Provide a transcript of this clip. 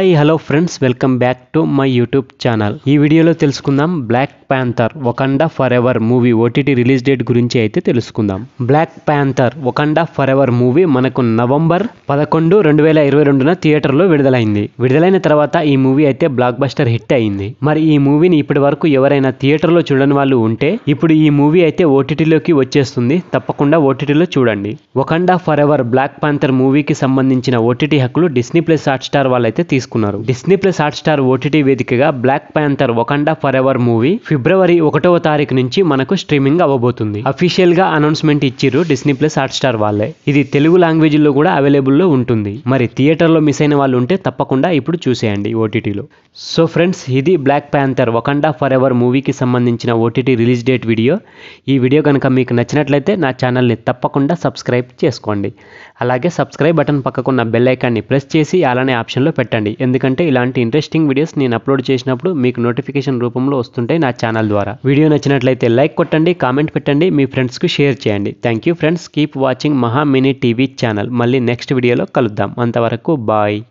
hi hello friends welcome back to my YouTube channel ఈ వీడియోలో తెలుసుకుందాం black panther Wakanda forever movie OTT release date గురించి అయితే తెలుసుకుందాం black panther Wakanda forever movie మనకు November పదకొండు రెండు వేల ఇరవై రెండున థియేటర్లో విడుదలైంది విడుదలైన తర్వాత ఈ మూవీ అయితే బ్లాక్ బస్టర్ హిట్ అయింది మరి ఈ మూవీని ఇప్పటి వరకు ఎవరైనా థియేటర్లో చూడని వాళ్ళు ఉంటే ఇప్పుడు ఈ మూవీ అయితే ఓటీటీలోకి వచ్చేస్తుంది తప్పకుండా ఓటీటీలో చూడండి Wakanda forever black panther మూవీకి సంబంధించిన ఓటీటీ హక్కులు డిస్నీ ప్లస్ హాట్ స్టార్ వాళ్ళైతే తీసుకున్నారు Disney plus Hotstar OTT వేదికగా black panther Wakanda forever movie ఫిబ్రవరి ఒకటవ తారీఖు నుంచి మనకు స్ట్రీమింగ్ అవ్వబోతుంది అఫీషియల్ గా అనౌన్స్మెంట్ ఇచ్చిర్రు డిస్నీ ప్లస్ హాట్ స్టార్ వాళ్ళే ఇది తెలుగు లాంగ్వేజ్ లో కూడా అవైలబుల్ లో ఉంటుంది మరి థియేటర్ లో మిస్ అయిన వాళ్ళు ఉంటే తప్పకుండా ఇప్పుడు చూసేయండి ఓటీటీలో సో ఫ్రెండ్స్ ఇది black panther Wakanda forever మూవీకి సంబంధించిన ఓటీటీ రిలీజ్ డేట్ వీడియో ఈ వీడియో కనుక మీకు నచ్చినట్లయితే నా ఛానల్ని తప్పకుండా సబ్స్క్రైబ్ చేసుకోండి అలాగే సబ్స్క్రైబ్ బటన్ పక్కకున్న బెల్ ఐకాన్ని ప్రెస్ చేసి అలానే ఆప్షన్లో పెట్టండి ఎందుకంటే ఇలాంటి ఇంట్రెస్టింగ్ వీడియోస్ నేను అప్లోడ్ చేసినప్పుడు మీకు నోటిఫికేషన్ రూపంలో వస్తుంటాయి నా ఛానల్ ద్వారా వీడియో నచ్చినట్లయితే లైక్ కొట్టండి కామెంట్ పెట్టండి మీ ఫ్రెండ్స్కు షేర్ చేయండి thank you friends keep watching Maha mini TV channel మళ్ళీ నెక్స్ట్ వీడియోలో కలుద్దాం అంతవరకు బాయ్